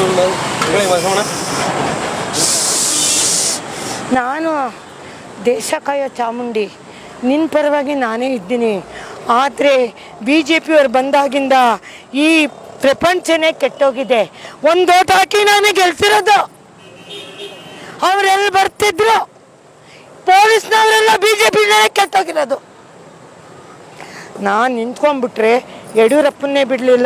ನಾನು ದೇಶ ಕಾಯೋ ಚಾಮುಂಡಿ ನಿನ್ನ ಪರವಾಗಿ ನಾನೇ ಇದ್ದೀನಿ ಆದರೆ ಬಿ ಜೆ ಪಿಯವ್ರು ಬಂದಾಗಿಂದ ಈ ಪ್ರಪಂಚನೇ ಕೆಟ್ಟೋಗಿದೆ ಒಂದು ಓಟ್ ಹಾಕಿ ನಾನೇ ಗೆಲ್ಸಿರೋದು ಅವರೆಲ್ಲ ಬರ್ತಿದ್ರು ಪೊಲೀಸ್ನವರೆಲ್ಲ ಬಿ ಜೆ ಪಿನೇ ಕೆಟ್ಟೋಗಿರೋದು ನಾನು ನಿಂತ್ಕೊಂಡ್ಬಿಟ್ರೆ ಯಡಿಯೂರಪ್ಪನ್ನೇ ಬಿಡಲಿಲ್ಲ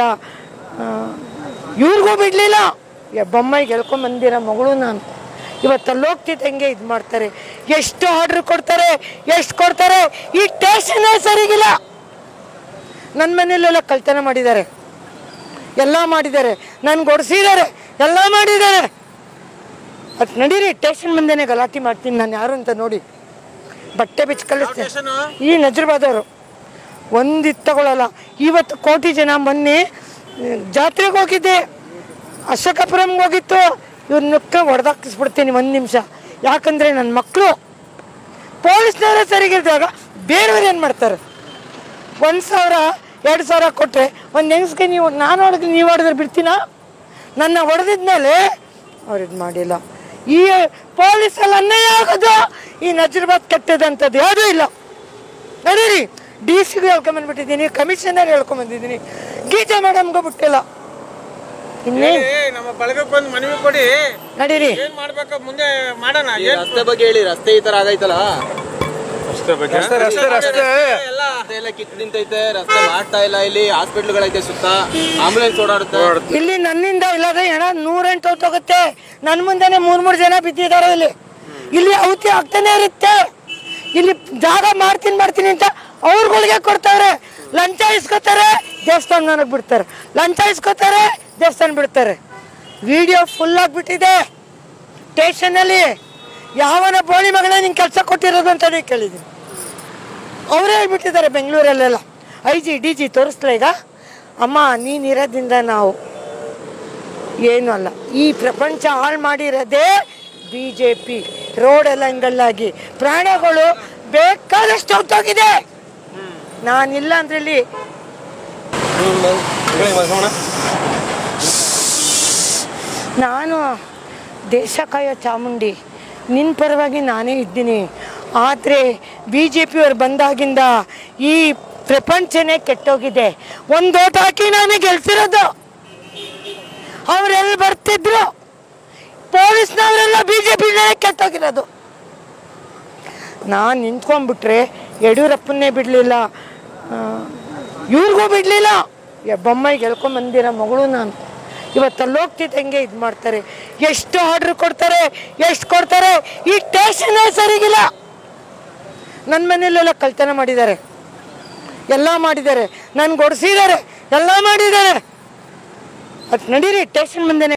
ಇವ್ರಿಗೂ ಬಿಡಲಿಲ್ಲ ಬೊಮ್ಮಾಯಿಗೆ ಎಳ್ಕೊಂಬಂದಿರೋ ಮಗಳು ನಾನು ಇವತ್ತು ಅಲ್ಲಿ ಹೋಗ್ತಿದ್ದಂಗೆ ಇದು ಮಾಡ್ತಾರೆ ಎಷ್ಟು ಆರ್ಡ್ರ್ ಕೊಡ್ತಾರೆ ಎಷ್ಟು ಕೊಡ್ತಾರೆ ಈ ಟೇಷನ್ನೇ ಸರಿಗಿಲ್ಲ ನನ್ನ ಮನೆಯಲ್ಲೆಲ್ಲ ಕಳ್ತನ ಮಾಡಿದ್ದಾರೆ ಎಲ್ಲ ಮಾಡಿದ್ದಾರೆ ನನ್ಗೆ ಹೊಡ್ಸಿದ್ದಾರೆ ಎಲ್ಲ ಮಾಡಿದ್ದಾರೆ ಅದು ನಡೀರಿ ಟೇಷನ್ ಮುಂದೆನೇ ಗಲಾಟೆ ಮಾಡ್ತೀನಿ ನಾನು ಯಾರು ಅಂತ ನೋಡಿ ಬಟ್ಟೆ ಬಿಚ್ಚಿ ಕಲಿಸ್ತೇನೆ ಈ ನಜರ್ಬಾದವರು ಒಂದಿತ್ತು ತಗೊಳ್ಳಲ್ಲ ಇವತ್ತು ಕೋಟಿ ಜನ ಮೊನ್ನೆ ಜಾತ್ರೆಗೆ ಹೋಗಿದ್ದೆ ಅಶೋಕಪುರಂಗೆ ಹೋಗಿತ್ತು ಇವ್ರ ನುಕ್ಕ ಹೊಡೆದಾಕಿಸ್ಬಿಡ್ತೀನಿ ಒಂದು ನಿಮಿಷ ಯಾಕಂದರೆ ನನ್ನ ಮಕ್ಕಳು ಪೊಲೀಸ್ನವರೇ ಸರಿಗಿಲ್ದಾಗ ಬೇರೆಯವ್ರು ಏನು ಮಾಡ್ತಾರೆ ಒಂದು ಸಾವಿರ ಎರಡು ಸಾವಿರ ಕೊಟ್ಟರೆ ಒಂದು ಹೆಂಗಸ್ಗೆ ನೀವು ನಾನು ಹೊಡೆದು ನೀವು ಹೊಡೆದ್ರೆ ಬಿಡ್ತೀನಾ ನನ್ನ ಹೊಡೆದಿದ್ಮೇಲೆ ಅವ್ರು ಇದು ಮಾಡಿಲ್ಲ ಈ ಪೊಲೀಸಲ್ಲಿ ಅನ್ಯಾಯ ಆಗೋದು ಈ ನಜರ್ಬಾದ್ ಕೆಟ್ಟದಂಥದ್ದು ಯಾವುದೂ ಇಲ್ಲ ನಡೀರಿ ಡಿ ಸಿಗೂ ಹೇಳ್ಕೊಂಬಂದ್ಬಿಟ್ಟಿದ್ದೀನಿ ಕಮಿಷನರ್ ಹೇಳ್ಕೊಂಬಂದಿದ್ದೀನಿ ಗೀತಾ ಮೇಡಮ್ಗೂ ಬಿಟ್ಟಿಲ್ಲ ಇನ್ನೇ ನಮ್ಮ ಬಳಗಕ್ಕೆ ಒಂದು ಮನವಿ ಕೊಡಿ ನಡೀರಿ ಏನ್ ಮಾಡ್ಬೇಕು ಮುಂದೆ ಮಾಡೋಣ ಈ ರಸ್ತೆ ಬಗ್ಗೆ ಹೇಳಿ ರಸ್ತೆ ಈ ತರ ಆಗೈತಲ್ಲ ರಸ್ತೆ ರಸ್ತೆ ರಸ್ತೆ ಎಲ್ಲ ರಸ್ತೆ ಎಲ್ಲ ಕಿತ್ತು ನಿಂತೈತೆ ರಸ್ತೆ ಮಾಡ್ತಾ ಇಲ್ಲ ಇಲ್ಲಿ ಹಾಸ್ಪಿಟ್ಲ್ಗಳೈತೆ ಸುತ್ತ ಆಂಬುಲೆನ್ಸ್ ಓಡಾಡುತ್ತೆ ಇಲ್ಲಿ ನನ್ನಿಂದ ಇಲ್ಲದೆ ಹಣ ನೂರೆಂಟು ಹೊತ್ತೋಗುತ್ತೆ ನನ್ನ ಮುಂದೆನೆ ಮೂರ್ ಮೂರು ಜನ ಬಿದ್ದಿದ್ದಾರೆ ಇಲ್ಲಿ ಇಲ್ಲಿ ಔತಿ ಆಗ್ತಾನೆ ಇರುತ್ತೆ ಇಲ್ಲಿ ಜಾಗ ಮಾಡ್ತೀನಿ ಮಾಡ್ತೀನಿ ಅಂತ ಅವ್ರುಗಳಿಗೆ ಕೊಡ್ತಾರೆ ಲಂಚ ಇಸ್ಕೊತಾರೆ ದೇವಸ್ಥಾನ ನನಗೆ ಬಿಡ್ತಾರೆ ಲಂಚ ಇಸ್ಕೊತಾರೆ ದೇವಸ್ಥಾನ ಬಿಡ್ತಾರೆ ವಿಡಿಯೋ ಫುಲ್ ಆಗಿಬಿಟ್ಟಿದೆ ಸ್ಟೇಷನಲ್ಲಿ ಯಾವನ ಬೋಳಿ ಮಗಳೇ ನಿಂಗೆ ಕೆಲಸ ಕೊಟ್ಟಿರೋದು ಅಂತಲೇ ಕೇಳಿದ್ದೀನಿ ಅವರೇ ಹೇಳ್ಬಿಟ್ಟಿದ್ದಾರೆ ಬೆಂಗಳೂರಲ್ಲೆಲ್ಲ ಐ ಜಿ ಡಿ ಜಿ ತೋರಿಸ್ಲ ಈಗ ಅಮ್ಮ ನೀನಿರೋದ್ರಿಂದ ನಾವು ಏನೂ ಅಲ್ಲ ಈ ಪ್ರಪಂಚ ಹಾಳು ಮಾಡಿರೋದೇ ಬಿ ಜೆ ಪಿ ರೋಡೆಲ್ಲ ಹಿಂಗಲ್ಲಾಗಿ ಪ್ರಾಣಗಳು ಬೇಕಾದಷ್ಟು ಹೊತ್ತೋಗಿದೆ ನಾನಿಲ್ಲ ಅಂದ್ರೆ ಇಲ್ಲಿ ನಾನು ದೇಶ ಕಾಯೋ ಚಾಮುಂಡಿ ನಿನ್ನ ಪರವಾಗಿ ನಾನೇ ಇದ್ದೀನಿ ಆದರೆ ಬಿ ಜೆ ಪಿಯವ್ರು ಬಂದಾಗಿಂದ ಈ ಪ್ರಪಂಚನೇ ಕೆಟ್ಟೋಗಿದೆ ಒಂದು ಓಟ್ ಹಾಕಿ ನಾನೇ ಗೆಲ್ಸಿರೋದು ಅವರೆಲ್ಲ ಬರ್ತಿದ್ರು ಪೊಲೀಸ್ನವರೆಲ್ಲ ಬಿ ಜೆ ಪಿನೇ ಕೆಟ್ಟೋಗಿರೋದು ನಾನು ನಿಂತ್ಕೊಂಡ್ಬಿಟ್ರೆ ಯಡಿಯೂರಪ್ಪನ್ನೇ ಬಿಡಲಿಲ್ಲ ಇವ್ರಿಗೂ ಬಿಡಲಿಲ್ಲ ಬೊಮ್ಮಾಯಿಗೆ ಎಳ್ಕೊಂಬಂದಿರೋ ಮಗಳು ನಾನು ಇವತ್ತು ಅಲ್ಲಿ ಹೋಗ್ತಿದ್ದಂಗೆ ಇದು ಮಾಡ್ತಾರೆ ಎಷ್ಟು ಆರ್ಡ್ರ್ ಕೊಡ್ತಾರೆ ಎಷ್ಟು ಕೊಡ್ತಾರೆ ಈ ಟೇಷನ್ನೇ ಸರಿಗಿಲ್ಲ ನನ್ನ ಮನೆಯಲ್ಲೆಲ್ಲ ಕಳ್ತನ ಮಾಡಿದ್ದಾರೆ ಎಲ್ಲ ಮಾಡಿದ್ದಾರೆ ನನ್ಗೆ ಹೊಡ್ಸಿದ್ದಾರೆ ಎಲ್ಲ ಮಾಡಿದ್ದಾರೆ ಅದು ನಡೀರಿ ಟೇಷನ್ ಮುಂದೆನೆ